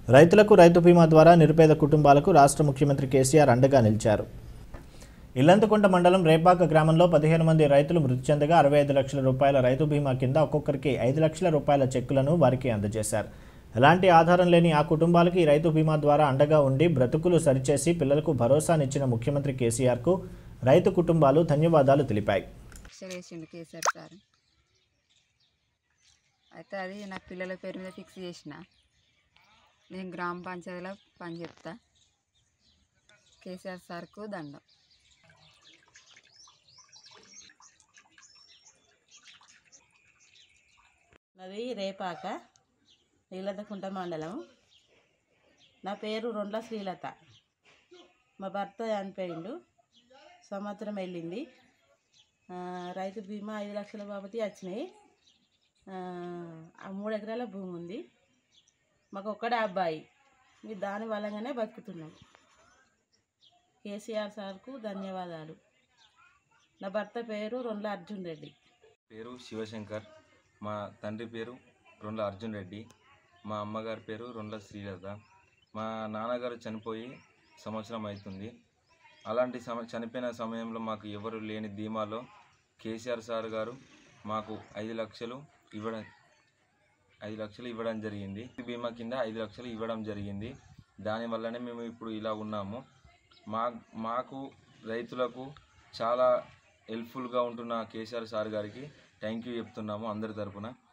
రైతులకు రైతు బీమా ద్వారా నిరుపేద కుటుంబాలకు రాష్ట్ర ముఖ్యమంత్రి కేసీఆర్ అండగా నిలిచారు ఇల్లంతకుంట మండలం రేపాక గ్రామంలో పదిహేను మంది రైతులు మృతి చెందగా అరవై ఐదు లక్షల రూపాయల రైతు బీమా కింద ఒక్కొక్కరికి ఐదు లక్షల రూపాయల చెక్కులను వారికి అందజేశారు ఎలాంటి ఆధారం లేని ఆ కుటుంబాలకి ఈ రైతు బీమా ద్వారా అండగా ఉండి బ్రతుకులు సరిచేసి పిల్లలకు భరోసానిచ్చిన ముఖ్యమంత్రి కేసీఆర్కు రైతు కుటుంబాలు ధన్యవాదాలు తెలిపాయి ఫిక్స్ చేసిండు కేసీఆర్ సార్ అయితే అది నా పిల్లల పేరు మీద ఫిక్స్ చేసిన నేను గ్రామ పంచాయతీలో పని చెప్తా కేసీఆర్ సార్కు దండం నాది రేపాక నీలతకుంట మండలం నా పేరు రొండ్ల శ్రీలత మా భర్త చనిపోయిండు సంవత్సరం వెళ్ళింది ఆ, రైతు బీమా ఐదు లక్షల బాబతి వచ్చినాయి ఆ, ఆ మూడు ఎకరాల భూమి ఉంది మాకు ఒక్కడే అబ్బాయి మీ దాని వల్లగానే బతుకుతున్నాం కేసీఆర్ సార్కు ధన్యవాదాలు నా భర్త పేరు రొండ్ల అర్జున్ రెడ్డి పేరు శివశంకర్ మా తండ్రి పేరు రొండ్ల అర్జున్ రెడ్డి మా అమ్మగారి పేరు రొండ్ల శ్రీలత మా నాన్నగారు చనిపోయి సంవత్సరం అవుతుంది అలాంటి సమ చనిపోయిన సమయంలో మాకు ఎవరు లేని ధీమాలో కేసీఆర్ సార్ గారు మాకు ఐదు లక్షలు ఇవ్వడం ఐదు లక్షలు ఇవ్వడం జరిగింది బీమా కింద ఐదు లక్షలు ఇవ్వడం జరిగింది దానివల్లనే మేము ఇప్పుడు ఇలా ఉన్నాము మా మాకు రైతులకు చాలా హెల్ప్ఫుల్గా ఉంటున్న కేసీఆర్ సార్ గారికి థ్యాంక్ యూ చెప్తున్నాము అందరి తరపున